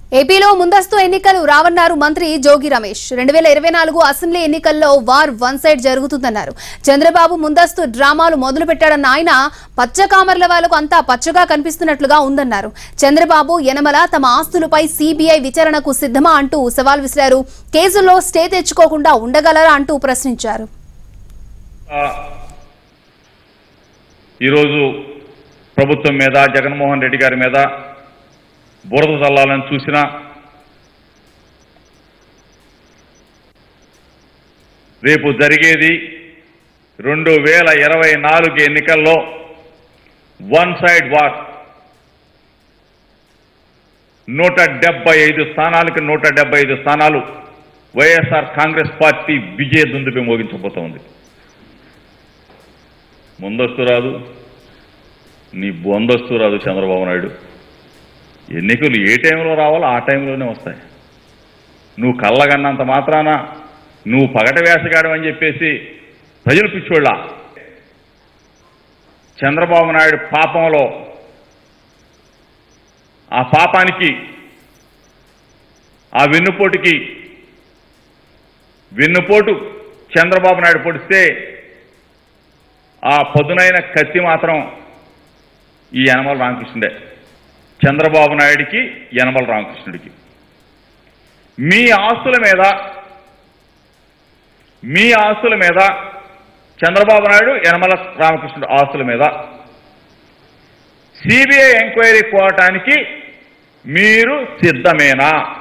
ఏపీలో ముందస్తు ఎన్నికలు రావన్నారు మంత్రి జోగి రమేష్ రెండు వేల ఇరవై నాలుగు అసెంబ్లీ ఎన్నికల్లో వార్ వన్ సైడ్ జరుగుతుందన్నారు చంద్రబాబు ముందస్తు డ్రామాలు మొదలు పెట్టాడన్న ఆయన పచ్చకామర్ల వాళ్లకు అంతా పచ్చగా కనిపిస్తున్నట్లుగా ఉందన్నారు చంద్రబాబు యనమల తమ ఆస్తులపై సిబిఐ విచారణకు సిద్ధమా అంటూ సవాల్ విసిరారు కేసుల్లో స్టే తెచ్చుకోకుండా ఉండగలరా అంటూ ప్రశ్నించారు ఆ, ఈరోజు ప్రభుత్వం మీద జగన్మోహన్ రెడ్డి గారి మీద బురద చల్లాలని చూసినా రేపు జరిగేది రెండు వేల ఇరవై నాలుగు ఎన్నికల్లో వన్ సైడ్ వార్ నూట డెబ్బై ఐదు స్థానాలకి నూట డెబ్బై ఐదు స్థానాలు వైఎస్ఆర్ కాంగ్రెస్ పార్టీ విజయ దుందుబి మోగించబోతోంది ముందస్తు రాదు నీ బొందస్తు రాదు చంద్రబాబు నాయుడు ఎన్నికలు ఏ టైంలో రావాలో ఆ టైంలోనే వస్తాయి నువ్వు కళ్ళగన్నంత మాత్రాన నువ్వు పగట వేసగాడు అని చెప్పేసి ప్రజలు పిచ్చోళ్ళ చంద్రబాబు నాయుడు పాపంలో ఆ పాపానికి ఆ వెన్నుపోటుకి వెన్నుపోటు చంద్రబాబు నాయుడు పొడిస్తే ఆ పదునైన కత్తి మాత్రం ఈ యనమల రామకృష్ణుడే చంద్రబాబు నాయుడికి యనమల రామకృష్ణుడికి మీ ఆస్తుల మీద మీ ఆస్తుల మీద చంద్రబాబు నాయుడు యనమల రామకృష్ణుడు ఆస్తుల మీద సిబిఐ ఎంక్వైరీ కోవటానికి మీరు సిద్ధమేనా